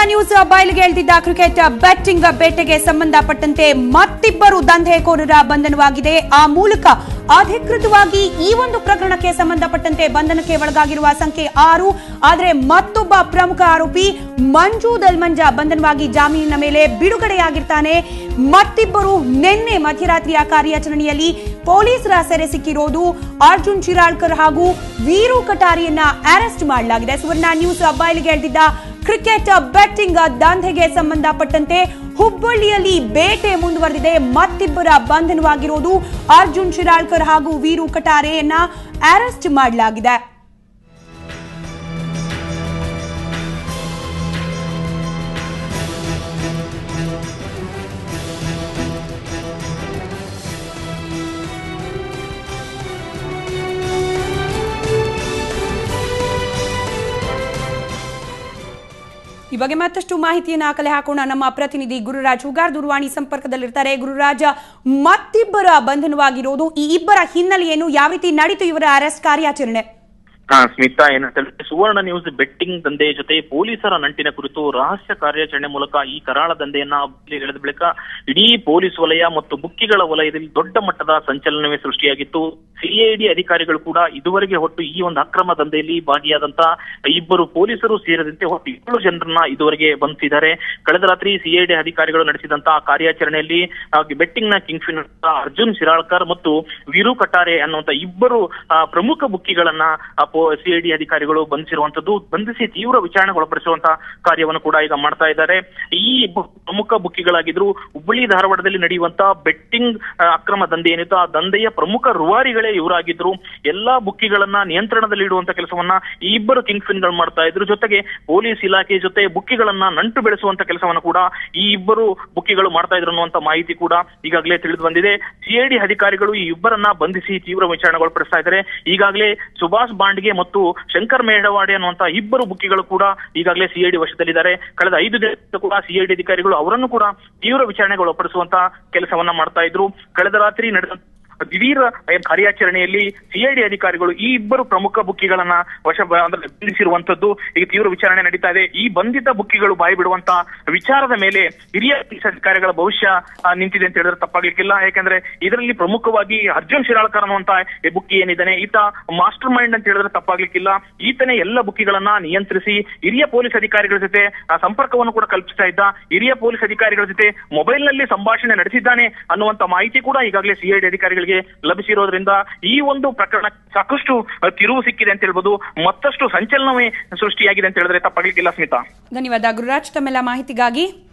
news ಬಯಲಿಗೆ ಎಳೆದಿದ್ದ cricket batting ಬೇಟೆಗೆ ಸಂಬಂಧಪಟ್ಟಂತೆ ಮತ್ತಿಬ್ಬರು ದಂಧೆಕೋರರ ಬಂಧನವಾಗಿದೆ ಆ ಮೂಲಕ ಅಧಿಕೃತವಾಗಿ ಈ ಒಂದು ಪ್ರಕರಣಕ್ಕೆ ಸಂಬಂಧಪಟ್ಟಂತೆ ಬಂಧನಕ್ಕೆ ಒಳಗಾಗಿರುವ ಸಂಖ್ಯೆ ಆರು ಆದರೆ ಮತ್ತೊಬ್ಬ ಪ್ರಮುಖ ಆರೋಪಿ ಮಂಜು ದಲ್ಮಂಜ ಬಂಧನವಾಗಿ ಜಾಮೀನಿನ ಮೇಲೆ ಬಿಡುಗಡೆಯಾಗಿರ್ತಾನೆ ಮತ್ತಿಬ್ಬರು ನಿನ್ನೆ ಮಧ್ಯರಾತ್ರಿಯ ಕಾರ್ಯಾಚರಣೆಯಲ್ಲಿ ಪೊಲೀಸರ ಸೆರೆ ಸಿಕ್ಕಿರೋದು ಅರ್ಜುನ್ ಚಿರಾಳ್ಕರ್ ಹಾಗೂ ವೀರು ಕಟಾರಿಯನ್ನ ಅರೆಸ್ಟ್ ಮಾಡಲಾಗಿದೆ ಸುವರ್ಣ ನ್ಯೂಸ್ ಬಯಲಿಗೆ ಎಳೆದಿದ್ದ ಕ್ರಿಕೆಟ್ ಬೆಟ್ಟಿಂಗ್ ದಂಧೆಗೆ ಸಂಬಂಧಪಟ್ಟಂತೆ ಹುಬ್ಬಳ್ಳಿಯಲ್ಲಿ ಬೇಟೆ ಮುಂದುವರೆದಿದೆ ಮತ್ತಿಬ್ಬರ ಬಂಧನವಾಗಿರೋದು ಅರ್ಜುನ್ ಶಿರಾಳ್ಕರ್ ಹಾಗೂ ವೀರು ಕಟಾರೆಯನ್ನ ಅರೆಸ್ಟ್ ಮಾಡಲಾಗಿದೆ ಈ ಬಗ್ಗೆ ಮತ್ತಷ್ಟು ಮಾಹಿತಿಯನ್ನು ಕಲೆ ಹಾಕೋಣ ನಮ್ಮ ಪ್ರತಿನಿಧಿ ಗುರುರಾಜ್ ಹುಗಾರ್ ದೂರವಾಣಿ ಸಂಪರ್ಕದಲ್ಲಿರ್ತಾರೆ ಗುರುರಾಜ್ ಮತ್ತಿಬ್ಬರ ಬಂಧನವಾಗಿರೋದು ಈ ಇಬ್ಬರ ಹಿನ್ನೆಲೆ ಏನು ಯಾವ ರೀತಿ ನಡೀತು ಇವರ ಅರೆಸ್ಟ್ ಕಾರ್ಯಾಚರಣೆ ಹಾ ಸ್ಮಿತಾ ಏನಂತ ಹೇಳಿದ್ರೆ ಸುವರ್ಣ ನ್ಯೂಸ್ ಬೆಟ್ಟಿಂಗ್ ದಂಧೆ ಜೊತೆ ಪೊಲೀಸರ ನಂಟಿನ ಕುರಿತು ರಹಸ್ಯ ಕಾರ್ಯಾಚರಣೆ ಮೂಲಕ ಈ ಕರಾಳ ದಂಧೆಯನ್ನ ಬಯಲಿಗೆ ಎಳೆದ ಬಳಿಕ ಇಡೀ ಪೊಲೀಸ್ ವಲಯ ಮತ್ತು ಬುಕ್ಕಿಗಳ ವಲಯದಲ್ಲಿ ದೊಡ್ಡ ಮಟ್ಟದ ಸಂಚಲನವೇ ಸೃಷ್ಟಿಯಾಗಿತ್ತು ಸಿಐಡಿ ಅಧಿಕಾರಿಗಳು ಕೂಡ ಇದುವರೆಗೆ ಒಟ್ಟು ಈ ಒಂದು ಅಕ್ರಮ ದಂಧೆಯಲ್ಲಿ ಭಾಗಿಯಾದಂತ ಇಬ್ಬರು ಪೊಲೀಸರು ಸೇರಿದಂತೆ ಒಟ್ಟು ಏಳು ಜನರನ್ನ ಇದುವರೆಗೆ ಬಂಧಿಸಿದ್ದಾರೆ ಕಳೆದ ರಾತ್ರಿ ಸಿಐಡಿ ಅಧಿಕಾರಿಗಳು ನಡೆಸಿದಂತಹ ಕಾರ್ಯಾಚರಣೆಯಲ್ಲಿ ಬೆಟ್ಟಿಂಗ್ ನ ಕಿಂಗ್ ಫಿನ್ ಅರ್ಜುನ್ ಶಿರಾಳ್ಕರ್ ಮತ್ತು ವೀರು ಕಟಾರೆ ಅನ್ನುವಂತ ಇಬ್ಬರು ಆ, ಪ್ರಮುಖ ಬುಕ್ಕಿಗಳನ್ನ ಸಿಐಡಿ ಅಧಿಕಾರಿಗಳು ಬಂಧಿಸಿರುವಂತದ್ದು ಬಂಧಿಸಿ ತೀವ್ರ ವಿಚಾರಣೆಗೊಳಪಡಿಸುವಂತಹ ಕಾರ್ಯವನ್ನು ಕೂಡ ಈಗ ಮಾಡ್ತಾ ಇದ್ದಾರೆ ಈ ಇಬ್ಬರು ಪ್ರಮುಖ ಬುಕ್ಕಿಗಳಾಗಿದ್ರು ಹುಬ್ಬಳ್ಳಿ ಧಾರವಾಡದಲ್ಲಿ ನಡೆಯುವಂತ ಬೆಟ್ಟಿಂಗ್ ಅಕ್ರಮ ದಂಧೆ ಏನಿತ್ತು ಆ ದಂಧೆಯ ಪ್ರಮುಖ ರೂವಾರಿಗಳೇ ಇವರಾಗಿದ್ರು ಎಲ್ಲಾ ಬುಕ್ಕಿಗಳನ್ನ ನಿಯಂತ್ರಣದಲ್ಲಿ ಇಡುವಂತ ಕೆಲಸವನ್ನ ಈ ಇಬ್ಬರು ಕಿಂಗ್ ಫಿನ್ಗಳು ಮಾಡ್ತಾ ಇದ್ರು ಜೊತೆಗೆ ಪೊಲೀಸ್ ಇಲಾಖೆ ಜೊತೆ ಬುಕ್ಕಿಗಳನ್ನ ನಂಟು ಬೆಳೆಸುವಂತ ಕೆಲಸವನ್ನ ಕೂಡ ಈ ಇಬ್ಬರು ಬುಕ್ಕಿಗಳು ಮಾಡ್ತಾ ಇದ್ರು ಅನ್ನುವಂತ ಮಾಹಿತಿ ಕೂಡ ಈಗಾಗಲೇ ತಿಳಿದು ಬಂದಿದೆ ಸಿಐಡಿ ಅಧಿಕಾರಿಗಳು ಈ ಇಬ್ಬರನ್ನ ಬಂಧಿಸಿ ತೀವ್ರ ವಿಚಾರಣೆಗೊಳಪಡಿಸ್ತಾ ಇದ್ದಾರೆ ಈಗಾಗಲೇ ಸುಭಾಷ್ ಬಾಂಡ್ಗೆ ಮತ್ತು ಶಂಕರ್ ಮೇಡವಾಡಿ ಅನ್ನುವಂತ ಇಬ್ಬರು ಬುಕ್ಕಿಗಳು ಕೂಡ ಈಗಾಗಲೇ ಸಿಐಡಿ ವಶದಲ್ಲಿದ್ದಾರೆ ಕಳೆದ ಐದು ದಿನ ಕೂಡ ಸಿಐಡಿ ಅಧಿಕಾರಿಗಳು ಅವರನ್ನು ಕೂಡ ತೀವ್ರ ವಿಚಾರಣೆಗೆ ಒಳಪಡಿಸುವಂತ ಕೆಲಸವನ್ನ ಮಾಡ್ತಾ ಇದ್ರು ಕಳೆದ ರಾತ್ರಿ ನಡೆದ ದಿಢೀರ್ ಕಾರ್ಯಾಚರಣೆಯಲ್ಲಿ ಸಿಐಡಿ ಅಧಿಕಾರಿಗಳು ಈ ಇಬ್ಬರು ಪ್ರಮುಖ ಬುಕ್ಕಿಗಳನ್ನ ವಶ ಅಂದ್ರೆ ಬಂಧಿಸಿರುವಂತದ್ದು ಈಗ ತೀವ್ರ ವಿಚಾರಣೆ ನಡೀತಾ ಇದೆ ಈ ಬಂಧಿತ ಬುಕ್ಕಿಗಳು ಬಾಯಿ ಬಿಡುವಂತ ವಿಚಾರದ ಮೇಲೆ ಹಿರಿಯ ಪೊಲೀಸ್ ಅಧಿಕಾರಿಗಳ ಭವಿಷ್ಯ ಆ, ನಿಂತಿದೆ ಅಂತ ಹೇಳಿದ್ರೆ ತಪ್ಪಾಗ್ಲಿಕ್ಕಿಲ್ಲ ಯಾಕಂದ್ರೆ ಇದರಲ್ಲಿ ಪ್ರಮುಖವಾಗಿ ಅರ್ಜುನ್ ಶಿರಾಳ್ಕರ್ ಅನ್ನುವಂತ ಈ ಬುಕ್ಕಿ ಏನಿದ್ದಾನೆ ಈತ ಮಾಸ್ಟರ್ ಮೈಂಡ್ ಅಂತ ಹೇಳಿದ್ರೆ ತಪ್ಪಾಗ್ಲಿಕ್ಕಿಲ್ಲ ಈತನೇ ಎಲ್ಲ ಬುಕ್ಕಿಗಳನ್ನ ನಿಯಂತ್ರಿಸಿ ಹಿರಿಯ ಪೊಲೀಸ್ ಅಧಿಕಾರಿಗಳ ಜೊತೆ ಆ, ಸಂಪರ್ಕವನ್ನು ಕೂಡ ಕಲ್ಪಿಸ್ತಾ ಇದ್ದ ಹಿರಿಯ ಪೊಲೀಸ್ ಅಧಿಕಾರಿಗಳ ಜೊತೆ ಮೊಬೈಲ್ ನಲ್ಲಿ ಸಂಭಾಷಣೆ ನಡೆಸಿದ್ದಾನೆ ಅನ್ನುವಂತ ಮಾಹಿತಿ ಕೂಡ ಈಗಾಗಲೇ ಸಿಐಡಿ ಅಧಿಕಾರಿಗಳಿಗೆ ಲಭಿಸಿರೋದ್ರಿಂದ ಈ ಒಂದು ಪ್ರಕರಣ ಸಾಕಷ್ಟು ಆ, ತಿರುವು ಸಿಕ್ಕಿದೆ ಅಂತ ಹೇಳ್ಬೋದು ಮತ್ತಷ್ಟು ಸಂಚಲನವೇ ಸೃಷ್ಟಿಯಾಗಿದೆ ಅಂತ ಹೇಳಿದ್ರೆ ತಪ್ಪಾಗ್ಲಿಕ್ಕಿಲ್ಲ ಸ್ಮಿತಾ ಧನ್ಯವಾದ ಗುರುರಾಜ್ ತಮ್ಮೆಲ್ಲ ಮಾಹಿತಿಗಾಗಿ